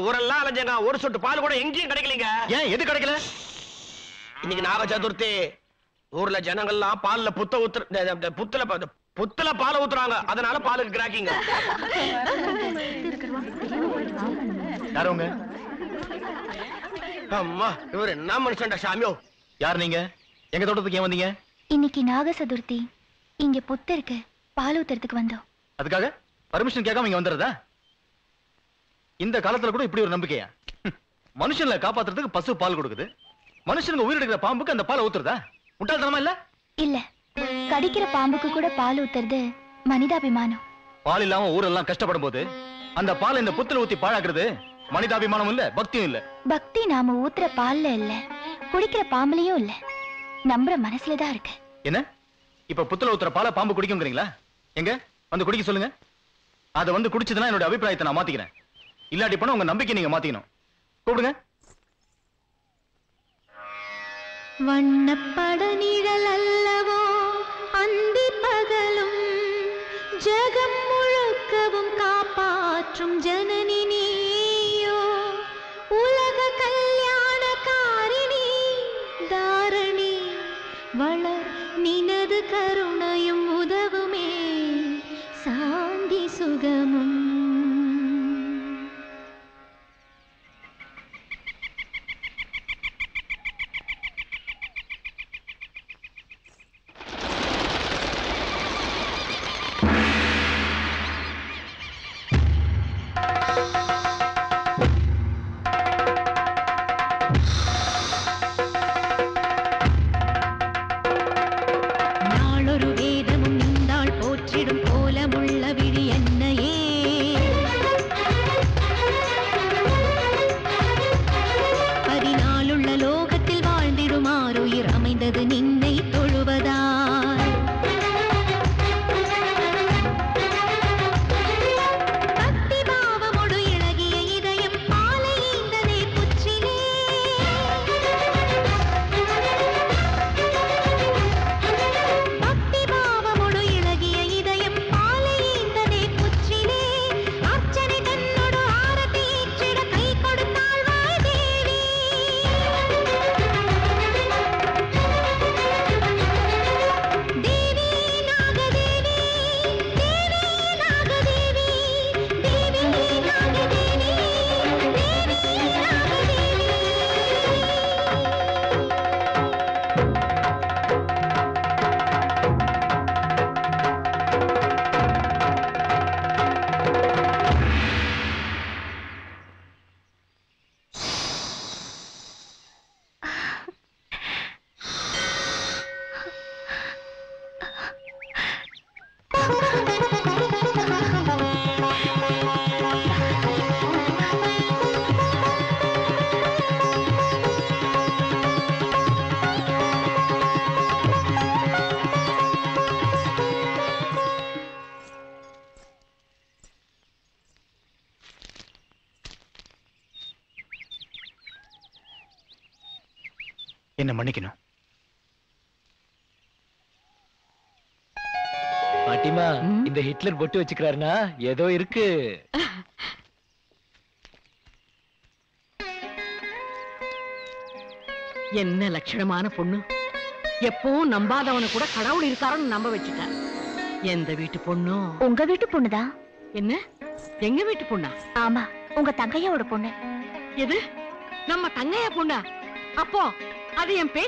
ஊரெல்லாம் அலைஞ்சங்க ஒரு சொட்டு பால் கூட எங்கேயும் கிடைக்கலங்க ஏன் எது கிடைக்கல இன்னைக்கு நாக சதுர்த்தி ஊர்ல ஜனங்கள்லாம் பால்ல புத்த ஊத்துற இந்த- இந்த- இந்த புத்துல ப- இந்த புத்துல பால் ஊத்துறாங்க அதனால பாலுக்கு கிராக்கிங்க யார் உங்க அம்மா இவர் என்ன மனுஷன்டா சாமியோ யார் நீங்க எங்க தோட்டத்துக்கு ஏன் வந்தீங்க இன்னைக்கு நாக சதுர்த்தி இங்க புத்து இருக்கு பால் ஊத்துறதுக்கு வந்தோம் அதுக்காக பர்மிஷன் கேட்காம இங்க வந்துடுறதா இந்த காலத்துல கூட இப்படி ஒரு நம்பிக்கையா ஹம். மனுஷன்ல காப்பாத்துறதுக்கு பசு பால் கொடுக்குது மனுஷனுக்கு உயிர் எடுக்கிற பாம்புக்கு அந்த பாலை ஊத்துறதா முட்டாள்தனமா இல்ல இல்ல கடிக்கிற பாம்புக்கு கூட பால் ஊத்துறது மனிதாபிமானம் பால் இல்லாம ஊரெல்லாம் கஷ்டப்படும் போது அந்த பால் இந்த புத்துல ஊத்தி பாழாக்குறது மனிதாபிமானம் இல்ல பக்தியும் இல்ல பக்தி நாம ஊத்துற பால்ல இல்ல குடிக்கிற பாம்புலயும் இல்ல நம்புற மனசுலதான் இருக்கு என்ன இப்ப புத்துல ஊத்துற பாலை பாம்பு குடிக்குங்கிறீங்களா எங்க வந்து குடிக்க சொல்லுங்க அதை வந்து குடிச்சதுன்னா என்னோட அபிப்பிராயத்தை நான் மாத்திக்கிறேன் இல்லாட்டி போனா உங்க நம்பிக்கை நீங்க மாத்திக்கணும் கூப்பிடுங்க வண்ணப்பட நிழல் அல்லவோ அந்தி பகலும் ஜெகம் முழுக்கவும் காப்பாற்றும் ஜனனி நீயோ உலக கல்யாண காரிணி தாரணி வளர் நினது கருணையும் உதவுமே சாந்தி சுகமும் நாளொரு வேதமும் நின்றாள் போற்றிடும் கோலமுள்ள விழி என்னையே பதினாலுள்ள லோகத்தில் வாழ்ந்திடுமாறுயிர் அமைந்தது நின்னை தொழுவதாய் பக்தி பாவமொடு இளகிய இதயம் பாலை ஈந்ததே புற்றிலே பக்தி பாவமொடு இளகிய இதயம் பாலை ஈந்ததே புற்றிலே அர்ச்சனை தன்னொடு ஆரத்தி ஈற்றிட கை கொடுத்தாள் வாய் தேவி தேவி நாகதேவி தேவி நாகதேவி தேவி நாகதேவி தேவி நாகதேவி என்ன மன்னிக்கணும் பாட்டிமா இந்த ஹிட்லர் பொட்டு வச்சுக்கிறாருனா ஏதோ இருக்கு என்ன லட்சணமான பொண்ணு எப்பவும் நம்பாதவனை கூட கடவுள் இருக்காருன்னு நம்ப வச்சுட்ட எந்த வீட்டு பொண்ணும் உங்க வீட்டு பொண்ணுதான் என்ன எங்க வீட்டு பொண்ணா ஆமா உங்க தங்கையோட பொண்ணு எது நம்ம தங்கையா பொண்ணா அப்போ அது என் பேத்தி